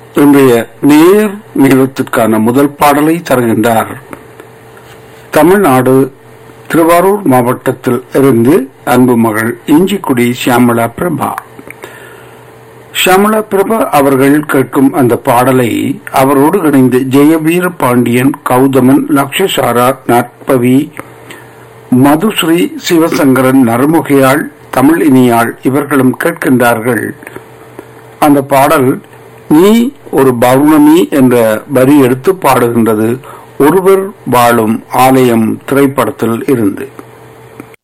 இன்றைய நேர் நிகழ்த்திற்கான முதல் பாடலை தருகின்றார் தமிழ்நாடு திருவாரூர் மாவட்டத்தில் இருந்து அன்பு மகள் இஞ்சிக்குடி சியாமலா பிரபா ஷியாமலா பிரபா அவர்கள் கேட்கும் அந்த பாடலை அவரோடு இணைந்து ஜெயவீர பாண்டியன் கௌதமன் லக்ஷசாரா நற்பவி மதுஸ்ரீ சிவசங்கரன் நறுமுகையாள் தமிழ் இனியாள் இவர்களும் கேட்கின்றார்கள் அந்த பாடல் நீ ஒரு பௌர்ணமி என்ற வரி எடுத்து பாடுகின்றது ஒருவர் வாழும் ஆலயம் திரைப்படத்தில் இருந்து